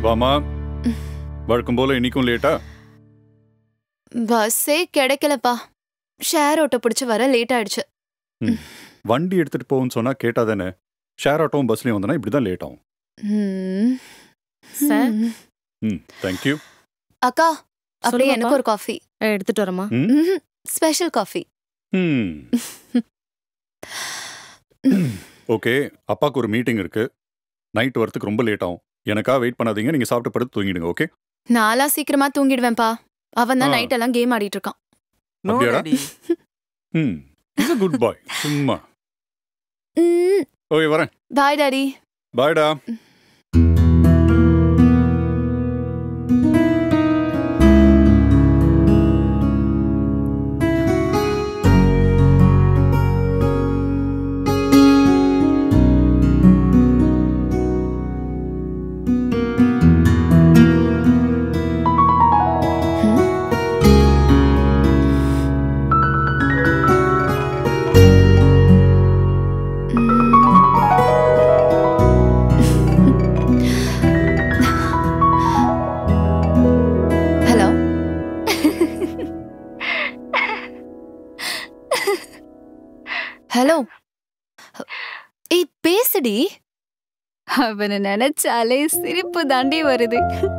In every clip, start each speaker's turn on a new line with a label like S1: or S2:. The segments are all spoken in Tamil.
S1: வாமா வழக்கம் போல இன்னைக்கும் லேட்டா
S2: பஸ்ஸே கிடைக்கலப்பா ஷேர் ஆட்டோ பிடிச்சு வர லேட் ஆயிடுச்சு
S1: வண்டி எடுத்துட்டு போகும்னு சொன்னா கேட்டா தானே ஷேர் ஆட்டோவும் பஸ்லயும் வந்தனா இப்படிதான் லேட் ஆகும்
S2: ம்.
S3: சார்?
S2: ம்.
S1: ம் தேங்க்யூ
S2: அக்கா அப்படியே
S3: சொல்லுங்கப்பா.
S2: எனக்கு ஒரு காஃபி
S3: எடுத்துட்டு வரமா
S1: ம்
S2: ஸ்பெஷல் காஃபி
S1: ம் ஓகே அப்பாவுக்கு ஒரு மீட்டிங் இருக்கு நைட் வரதுக்கு ரொம்ப லேட் ஆகும் எனக்கா வெயிட் பண்ணாதீங்க நீங்க சாப்பிட்டு படுத்து தூங்கிடுங்க ஓகே
S2: நாளா சீக்கிரமா தூங்கிடுவேன்ப்பா அவன் தான்
S1: ஆ.
S2: நைட் எல்லாம் கேம் ஆடிட்டு இருக்கான்
S4: நோ
S1: அப்படியாடா?
S4: டாடி
S1: ம் இஸ் குட் பாய் சும்மா
S2: ம்
S1: ஓகே வரேன்
S2: பாய் டாடி
S1: பாய்டா
S2: ஹலோ ஹலோ ஏய் பேசுடி
S5: அவனை நினைச்சாலே சிரிப்பு தாண்டி வருது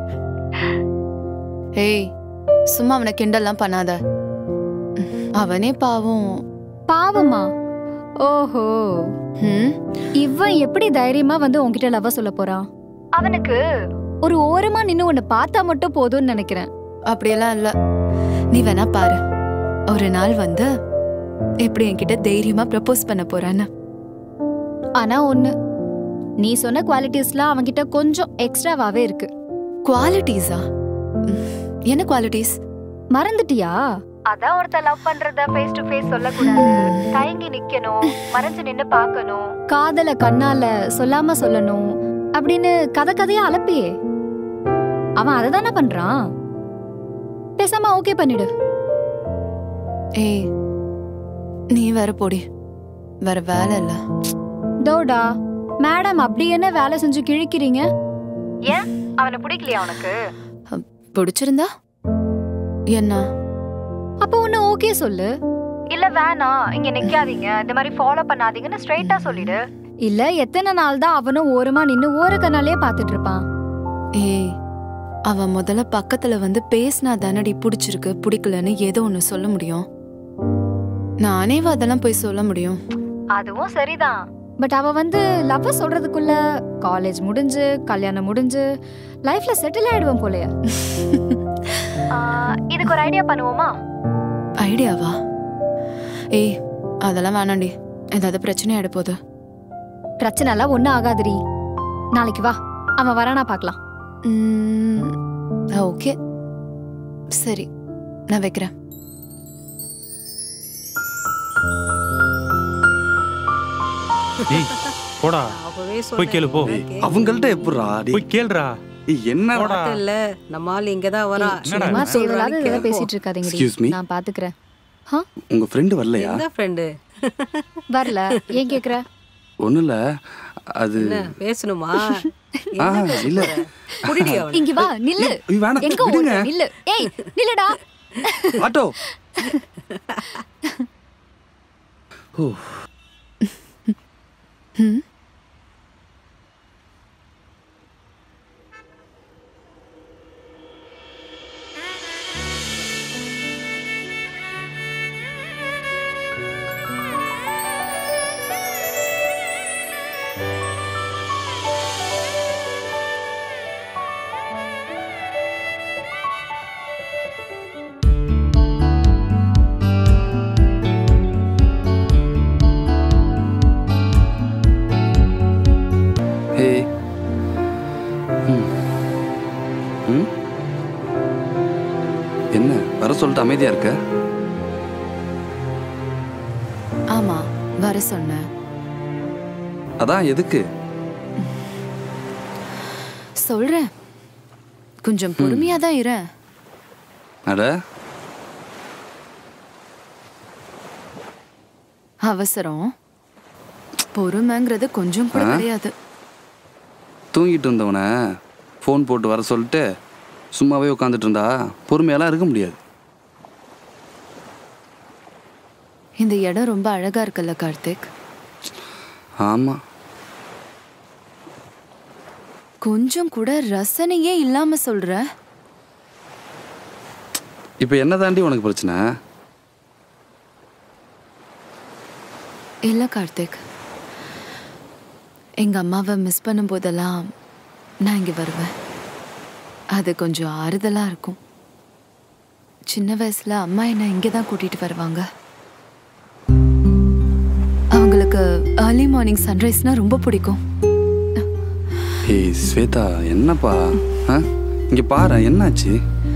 S2: ஏய் சும்மா அவனை கிண்டல்லாம் பண்ணாத அவனே பாவம்
S5: பாவமா ஓஹோ
S2: ம்
S5: இவன் எப்படி தைரியமா வந்து உன்கிட்ட லவ் சொல்ல போறான் அவனுக்கு ஒரு ஓரமா நின்னு உன்னை பார்த்தா மட்டும் போதும்னு நினைக்கிறேன்
S2: அப்படியெல்லாம் இல்ல நீ வேணா பாரு ஒரு நாள் வந்து எப்படி என்கிட்ட தைரியமா ப்ரப்போஸ் பண்ண போறான்னு
S5: ஆனா ஒண்ணு நீ சொன்ன குவாலிட்டிஸ்லாம் அவன்கிட்ட கொஞ்சம் எக்ஸ்ட்ராவாவே இருக்கு
S2: குவாலிட்டிஸா என்ன குவாலிட்டிஸ்
S5: மறந்துட்டியா அதான் ஒருத்த லவ் பண்றத ஃபேஸ் டு ஃபேஸ் சொல்லக்கூடாது தயங்கி நிக்கணும் மறைஞ்சு நின்னு பார்க்கணும் காதல கண்ணால சொல்லாம சொல்லணும் அப்படின்னு கதை கதையா அலப்பியே அவன் அதை தானே பண்றான் பேசாம ஓகே பண்ணிடு
S2: ஏய் நீ வேற போடி வேற வேலை இல்ல
S5: தோடா மேடம் அப்படி என்ன வேலை செஞ்சு கிழிக்கிறீங்க ஏன் அவனை பிடிக்கலையா உனக்கு
S2: பிடிச்சிருந்தா என்ன
S5: அப்போ ஒன்னு ஓகே சொல்லு இல்ல வேணாம் இங்க நிக்காதீங்க இந்த மாதிரி ஃபாலோ பண்ணாதீங்கன்னு ஸ்ட்ரைட்டா சொல்லிடு இல்ல எத்தனை நாள் தான் அவனும் ஓரமா நின்னு ஓர கண்ணாலே பாத்துட்டு இருப்பான்
S2: ஏய் அவ முதல்ல பக்கத்துல வந்து பேசினா தானடி பிடிச்சிருக்கு பிடிக்கலன்னு ஏதோ ஒண்ணு சொல்ல முடியும் நானேவா அதெல்லாம் போய் சொல்ல முடியும்
S5: அதுவும் சரிதான் பட் அவ வந்து லவ் சொல்றதுக்குள்ள காலேஜ் முடிஞ்சு கல்யாணம் முடிஞ்சு லைஃப்ல செட்டில் ஆயிடுவோம் போலயே இதுக்கு ஒரு ஐடியா பண்ணுவோமா
S2: ஐடியாவா ஏய் அதெல்லாம் வேணாண்டி ஏதாவது பிரச்சனை ஆயிட போகுது
S5: பிரச்சனை எல்லாம் ஒண்ணும் ஆகாதுடி நாளைக்கு வா அவன் வரானா பார்க்கலாம்
S2: ஓகே சரி நான் வைக்கிறேன்
S6: ஏய் போடா
S7: அப்பவே
S6: போய் கேளு போ
S4: அவங்கள்ட்ட எப்படிரா
S6: போய் கேளுடா
S4: என்ன
S6: போடா
S7: இல்ல நம்ம ஆள் இங்கதான் வரா
S6: என்னடா
S5: சும்மா
S6: இது?
S5: தேவையில்லாத இதெல்லாம் பேசிட்டு இருக்காதீங்கடி
S4: Excuse me?
S5: நான் பாத்துக்கிறேன்
S4: உங்க ஃப்ரெண்டு வரலையா
S7: எந்த ஃப்ரெண்டு
S5: வரல ஏன் கேக்குற
S4: ஒண்ணும் இல்ல அது
S7: என்ன பேசணுமா
S4: ஆ, இல்ல.
S7: புடிடி அவனை
S5: இங்க வா நில்லு
S4: ஐய், வேணாம்
S5: எங்க
S4: விடுங்க
S5: ஓடுற நில்லு ஏய் நில்லுடா
S4: ஆட்டோ ஓ
S2: ம்
S4: ஹே ம். ம்? என்ன வர சொல்லிட்டு அமைதியா இருக்க
S2: ஆமா வர சொன்னேன்
S4: அதான் எதுக்கு
S2: சொல்றேன் கொஞ்சம் பொறுமையா தான் இரு
S4: அட
S2: அவசரம் பொறுமைங்கிறது கொஞ்சம் கூட
S4: ஆ?
S2: கிடையாது
S4: தூங்கிட்டு இருந்தவனை ஃபோன் போட்டு வர சொல்லிட்டு சும்மாவே உட்காந்துட்டு இருந்தா பொறுமையெல்லாம் இருக்க முடியாது
S2: இந்த இடம் ரொம்ப அழகா இருக்குல்ல கார்த்திக்
S4: ஆமாம்
S2: கொஞ்சம் கூட ரசனையே இல்லாம சொல்ற
S4: இப்போ என்ன தாண்டி உனக்கு பிரச்சனை
S2: இல்ல கார்த்திக் எங்க அம்மாவை மிஸ் பண்ணும் போதெல்லாம் நான் இங்க வருவேன் அது கொஞ்சம் ஆறுதலா இருக்கும் சின்ன வயசுல அம்மா என்ன இங்கே தான் கூட்டிட்டு வருவாங்க அவங்களுக்கு ஏர்லி மார்னிங் சன்ரைஸ்னா ரொம்ப பிடிக்கும்
S4: ஏய் ஸ்வேதா என்னப்பா ஆ இங்கே பாரு என்னாச்சு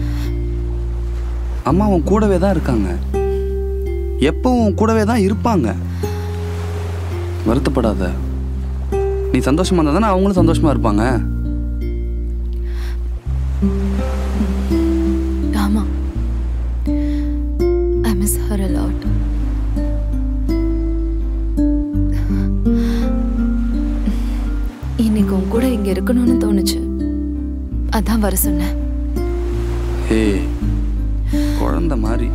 S4: அம்மா உன் கூடவே தான் இருக்காங்க எப்பவும் உன் கூடவே தான் இருப்பாங்க வருத்தப்படாத நீ சந்தோஷமா இருந்தா தானே அவங்களும் சந்தோஷமா இருப்பாங்க
S2: ஆமா I miss her a lot இன்னைக்கு உன் கூட இங்க இருக்கணும்னு தோணுச்சு அதான் வர சொன்னேன்
S4: ஏய் குழந்தை மாதிரி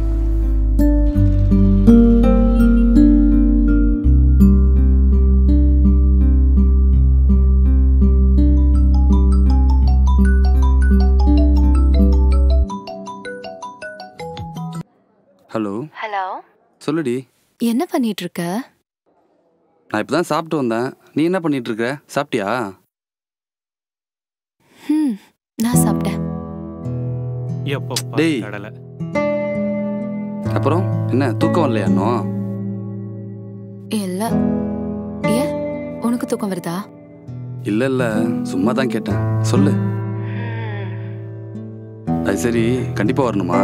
S4: ஹலோ
S2: ஹலோ
S4: சொல்லுடி
S2: என்ன பண்ணிட்டு இருக்க
S4: நான் இப்போ தான் சாப்பிட்டு வந்தேன் நீ என்ன பண்ணிட்டு இருக்க சாப்பிட்டியா
S2: ம் நான் சாப்பிட்டேன்
S6: எப்போ
S4: டேய்.
S6: கடலை
S4: அப்புறம் என்ன தூக்கம் வரலையா இன்னும்
S2: இல்ல ஏன் உனக்கு தூக்கம் வருதா
S4: இல்லை இல்லை சும்மா தான் கேட்டேன் சொல்லு அது சரி கண்டிப்பாக வரணுமா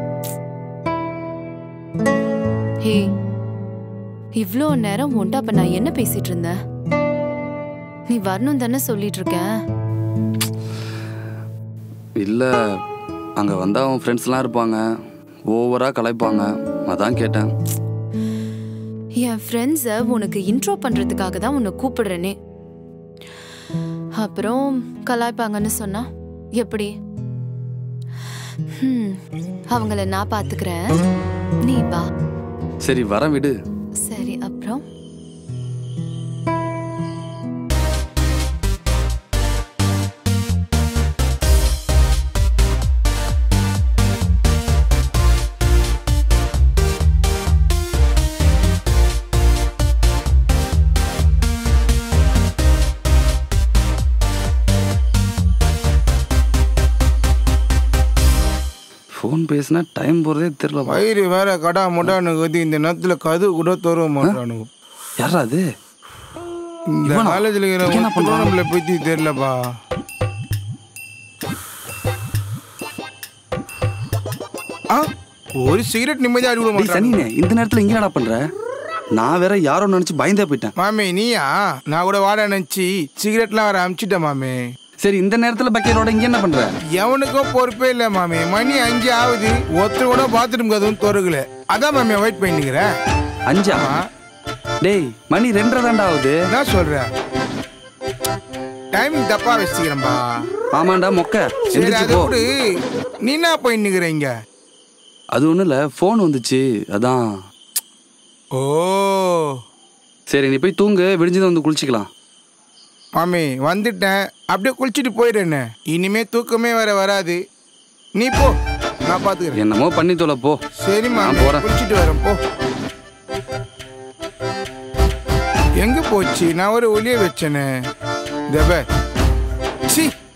S2: ஹே இவ்ளோ நேரம் உன்ட்ட அப்ப நான் என்ன பேசிட்டு இருந்தேன் நீ வரணும் தானே சொல்லிட்டு இருக்கேன்
S4: இல்லை அங்கே வந்தால் அவன் ஃப்ரெண்ட்ஸ்லாம் இருப்பாங்க ஓவராக கலாய்ப்பாங்க அதான் கேட்டேன்
S2: என் ஃப்ரெண்ட்ஸை உனக்கு இன்ட்ரோ பண்றதுக்காக தான் உன்னை கூப்பிடுறேனே அப்புறம் கலாய்ப்பாங்கன்னு சொன்னா எப்படி ஹம், அவங்கள நான் பாத்துக்கிறேன் நீ வா
S4: சரி வரேன் விடு
S2: சரி அப்புறம்
S4: ஃபோன் பேசினா டைம் போகிறதே தெரில
S8: வயிறு வேற கடா முடான்னு கதி இந்த நேரத்துல கது கூட தருவ மாட்டானுங்க
S4: யாரா அது
S8: இந்த
S4: இவனா?
S8: காலேஜ்ல இருக்கிற
S4: இவன் என்ன பண்றான்?
S8: நம்மளை பத்தி தெரியலப்பா ஆ ஒரு சிகரெட் நிம்மதியா அடி விட
S4: டேய்
S8: மாட்டான்
S4: சனினே இந்த நேரத்தில் இங்கே என்னடா பண்ணுற நான் வேற யாரோ நினச்சி பயந்தே போயிட்டேன்
S8: மாமே நீயா நான் கூட வாட நினைச்சு சிகரெட்லாம் வர அமிச்சிட்டேன் மாமே
S4: சரி இந்த நேரத்தில் பக்கெட்டோட இங்கே என்ன பண்ணுற
S8: எவனுக்கும் பொறுப்பே இல்லை மாமே மணி அஞ்சு ஆகுது ஒருத்தர் கூட பாத்ரூம் கதவும் திறக்கல அதான் மாமே வெயிட் பண்ணிக்கிறேன்
S4: அஞ்சா
S8: ஆமா.
S4: டேய் மணி ரெண்டரை தாண்டா ஆகுது
S8: என்ன சொல்ற டைமிங் தப்பா வச்சுக்கிறேன்பா
S4: ஆமாண்டா மொக்க
S8: சரி
S4: எந்திரிச்சு
S8: அதை
S4: போ
S8: விடு நீ என்ன பண்ணிக்கிற இங்க
S4: அது ஒன்றும் இல்லை ஃபோன் வந்துச்சு அதான்
S8: ஓ
S4: சரி நீ போய் தூங்கு விடிஞ்சதை வந்து குளிச்சிக்கலாம்
S8: மாமி வந்துட்டேன் அப்படியே குளிச்சுட்டு போயிடுறேன்னு இனிமே தூக்கமே வர வராது நீ போ நான் பாத்துக்கிறேன்
S4: என்னமோ பண்ணி தொலை போ
S8: சரி மாமி
S4: நான் போறேன்.
S8: குளிச்சுட்டு வரேன் போ எங்க போச்சு நான் ஒரு ஒளிய வச்சேனே தப சி